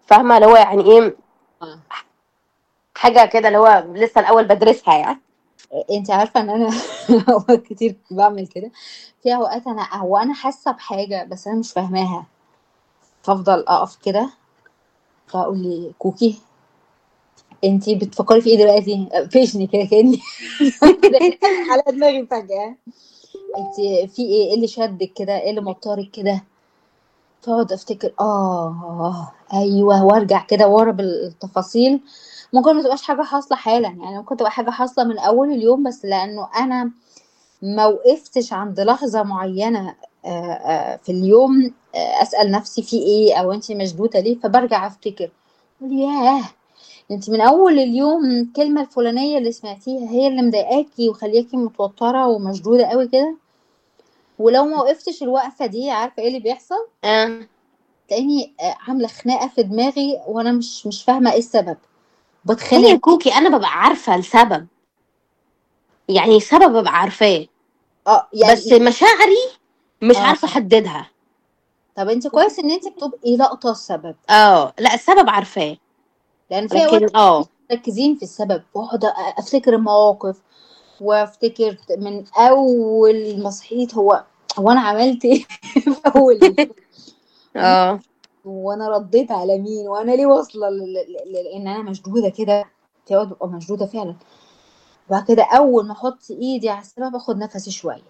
فاهمه اللي هو يعني ايه آه. حاجه كده اللي هو لسه الاول بدرسها يعني انت عارفه ان انا اوقات كتير بعمل كده في اوقات انا هو انا حاسه بحاجه بس انا مش فاهماها فافضل اقف كده فاقول لي كوكي انت بتفكري في ايه دلوقتي فيشني كده كاني على دماغي فجاه انت في ايه ايه اللي شدك كده ايه اللي موترك كده فاقعد افتكر اه آه، ايوه وارجع كده ورا بالتفاصيل ممكن ما تبقاش حاجه حاصله حالا يعني ممكن تبقى حاجه حاصله من اول اليوم بس لانه انا ما وقفتش عند لحظه معينه آه، آه، في اليوم آه، اسال نفسي في ايه او انت مشدوده ليه فبرجع افتكر اقول ياه انت من اول اليوم الكلمه الفلانيه اللي سمعتيها هي اللي مضايقاكي وخلياكي متوتره ومشدوده قوي كده ولو ما وقفتش الوقفه دي عارفه ايه اللي بيحصل آه. تلاقيني آه، عامله خناقه في دماغي وانا مش مش فاهمه ايه السبب هي بتخانق كوكي انا ببقى عارفه السبب يعني السبب ببقى عارفاه اه يعني بس مشاعري مش اه عارفه احددها طب انت كويس ان انت بتبقي لاقطه السبب اه لا السبب عارفاه لان في اوقات لكن اه مركزين في السبب واقعد افتكر المواقف وافتكر من اول ما صحيت هو هو انا عملت ايه في اول اليوم اه وانا رديت على مين وانا ليه واصله ل- ل- ل- لان انا مشدوده كده في اوقات ببقى مشدوده فعلا وبعد كده اول ما احط ايدي على السبب اخد نفسي شويه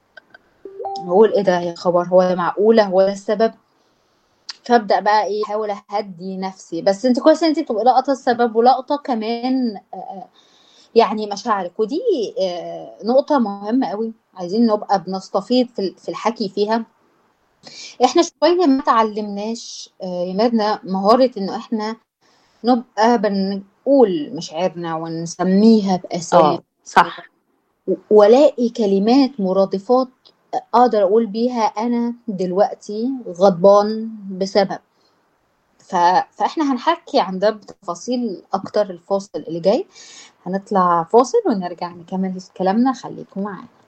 اقول ايه ده يا خبر هو ده معقوله هو ده السبب فابدا بقى ايه احاول اهدي نفسي بس انت كويس ان انت بتبقي لاقطه السبب ولاقطه كمان آه، يعني مشاعرك ودي آه، نقطه مهمه قوي عايزين نبقى بنستفيض في ال- في الحكي فيها احنا شويه ما تعلمناش آه، يا ميرنا مهاره انه احنا نبقى بنقول مشاعرنا ونسميها باسامي اه صح والاقي كلمات مرادفات اقدر اقول بيها انا دلوقتي غضبان بسبب ف... فاحنا هنحكي عن ده بتفاصيل اكتر الفاصل اللي جاي هنطلع فاصل ونرجع نكمل كلامنا خليكم معانا